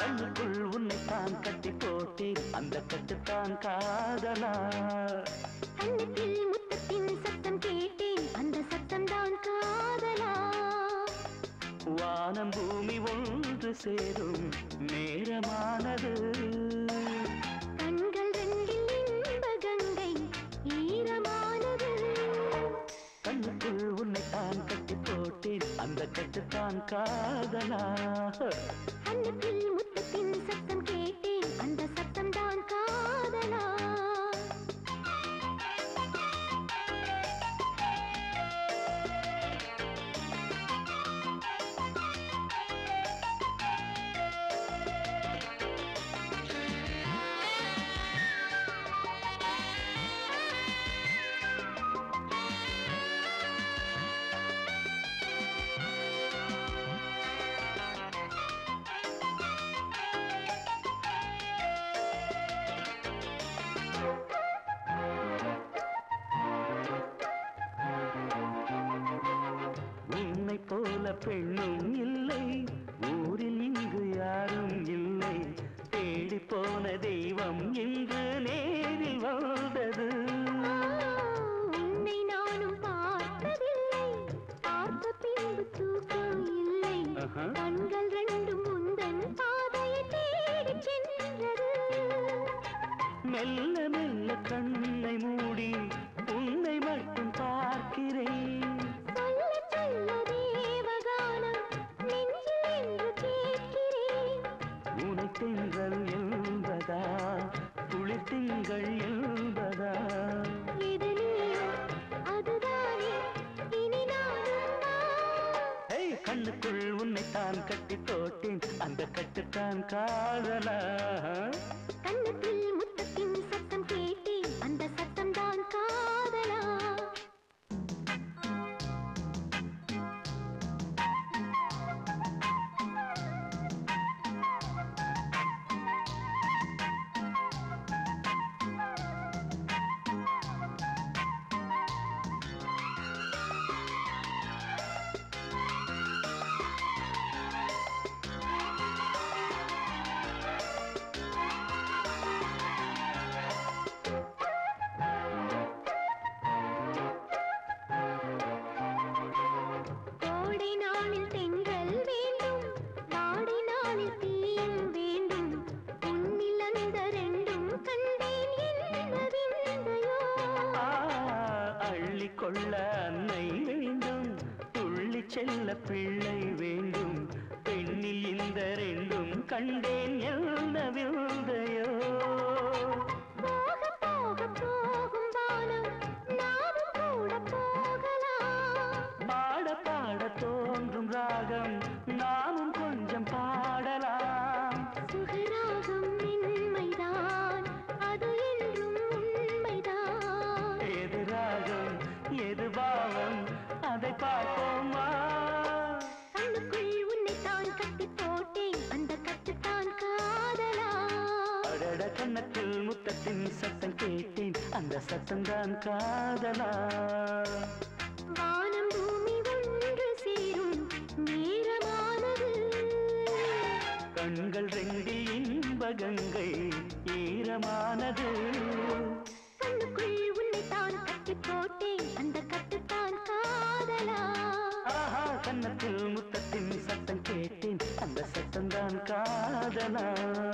கண்ணுக்குள் உன்னை தான் கட்டி போட்டேன் அந்த கட்டுத்தான் காதலா கண்ணத்தில் முத்தத்தின் சத்தம் கேட்டேன் அந்த சத்தம் தான் காதலா வானம் பூமி ஒன்று சேரும் நேரமானது கண்கள் ரெண்டில் இன்ப கங்கை ஈரமானது கண்ணுக்குள் உன்னை தான் கட்டி போட்டேன் அந்த கட்டுத்தான் காதலா கண்ணத்தில் முத்தத்தின் சத்தம் கேட்டேன் அந்த சத்தம் தான் காதலா உன்னை போல பெண்ணும் இல்லை ஊரில் இங்கு யாரும் இல்லை தேடி போன தெய்வம் இன்று நேரில் வந்தது உன்னை நானும் பார்த்ததில்லை பார்த்த பின்பு தூக்கம் இல்லை ஆஹா. கண்கள் ரெண்டும் முந்தன் பாதையை தேடி சென்றது மெல்ல மெல்ல கண்ணை மூடி உன்னை மட்டும் பார்க்கிறேன் சொல்ல சொல்ல தேவகானம் நெஞ்சில் என்று கேட்கிறேன் உனை திங்கள் என்பதா குளிர் திங்கள் என்பதா இது நீயோ அதுதானே இனி நானும் நான் ஏய் கண்ணுக்குள் உன்னை தான் கட்டி போட்டேன் அந்த கட்டுத்தான் காதலா கண்ணத்தில் முத்தத்தின் சத்தம் கேட்டேன் அந்த சத்தம் தான் காதலா கோடை நாளில் தென்றல் வேண்டும் வாடை நாளில் தீயும் வேண்டும் உன்னில் அந்த ரெண்டும் கண்டேன் என்ன விந்தையோ ஆ, அள்ளிக் கொள்ள அன்னை வேண்டும் துள்ளி செல்ல பிள்ளை வேண்டும் பெண்ணில் இந்த ரெண்டும் கண்டேன் என்ன விந்தையோ போக போக போகும் வானம் நாமும் கூட போகலாம் பாட பாட தோன்றும் ராகம் நாமும் கொஞ்சம் பாடலாம் சுகராகம் மென்மைதான் அது என்றும் உண்மைதான் எது ராகம் எது பாவம் அதை பார்ப்போமா கண்ணுக்குள் உன்னை தான் கட்டி போட்டேன் அந்த கட்டுத்தான் காதலா அடட கண்ணத்தில் முத்தத்தின் சத்தம் கேட்டேன் அந்த சத்தம்தான் காதலா வானம் பூமி ஒன்று சேரும் நேரமானது கண்கள் ரெண்டில் இன்ப கங்கை ஈரமானது கண்ணுக்குள் உன்னை தான் கட்டி போட்டேன் அந்த கட்டுத்தான் காதலா ஆஹா கண்ணத்தில் முத்தத்தின் சத்தம் கேட்டேன் அந்த சத்தம்தான் காதலா